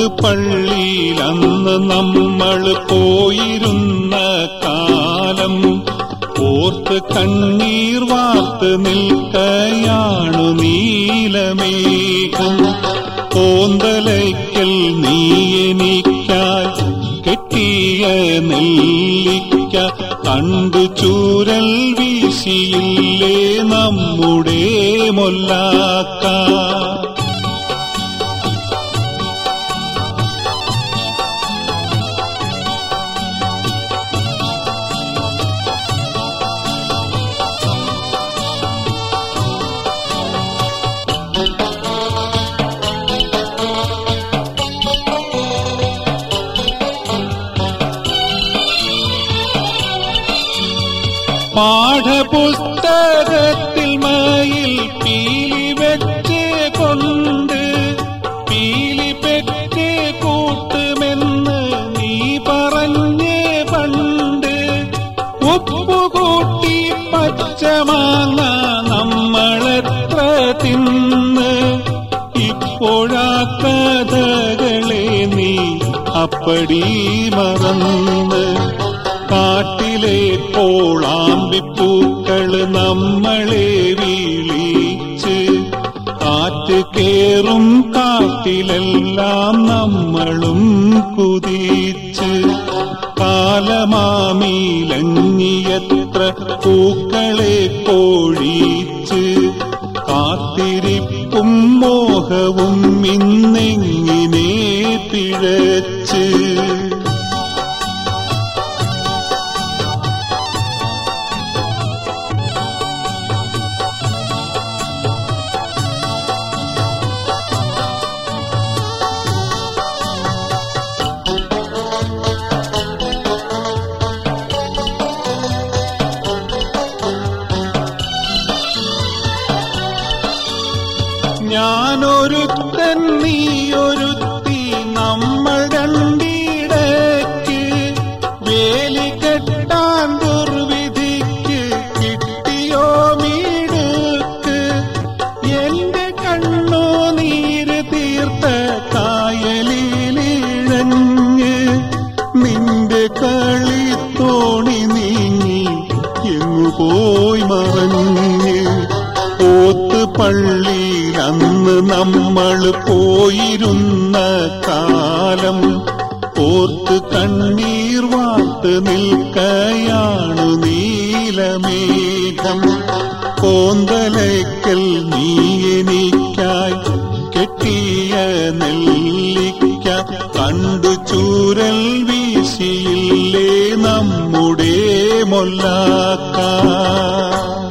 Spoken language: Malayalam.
പള്ളിയിൽ അന്ന് നമ്മൾ പോയിരുന്ന കാലം ഓർത്ത് കണ്ണീർ വാർത്ത് നിൽക്കയാണു നീലമേഘം കോന്തലയ്ക്കൽ നീ എനിക്കായി കെട്ടിയ നെല്ലിക്ക കണ്ടു ചൂരൽ വീശിയില്ലേ നമ്മുടെ മൊല്ലാക്ക പാഠപുസ്തകത്തിൽ മയിൽ പീലി വെച്ച് കൊണ്ട് പീലി പെറ്റ് കൂട്ടുമെന്ന് നീ പറഞ്ഞേ പണ്ട് ഉപ്പുകൂട്ടി പച്ചമാങ്ങ നമ്മളെത്ര തിന്ന് ഇപ്പോഴാ കഥകളെ നീ അപ്പടി മറന്ന് കാട്ടിലെ കോളാമ്പിപ്പൂക്കള് നമ്മളെ വീളിച്ച് കാറ്റ് കേറും കാട്ടിലെല്ലാം നമ്മളും കുതിച്ച് കാലമാമീലങ്ങിയത്ര പൂക്കളെ കോഴിച്ച് കാത്തിരിപ്പും മോഹവും ഇന്നെങ്ങിനെ പിഴച്ച് ഞാനൊരുത്തൻ നീയൊരുത്തി നമ്മൾ രണ്ടിടയ്ക്ക് വേലി കെട്ടാൻ ദുർവിധിക്ക് കിട്ടിയോ മീടുക്ക് എന്റെ കണ്ണു നീര് തീർത്ത കായലിലിഴഞ്ഞ് നിന്റെ കളിത്തോണി നീങ്ങി എങ്ങു പോയി മറഞ്ഞ് പോത്ത് പള്ളിയിൽ അന്ന് നമ്മൾ പോയിരുന്ന കാലം ഓർത്ത് കണ്ണീർ വാർത്ത് നിൽക്കയാണു നീലമേഘം കോന്തലയ്ക്കൽ നീ എനിക്കായി കെട്ടിയ നെല്ലിക്ക കണ്ടു ചൂരൽ വീശിയില്ലേ നമ്മുടെ മൊല്ലാക്ക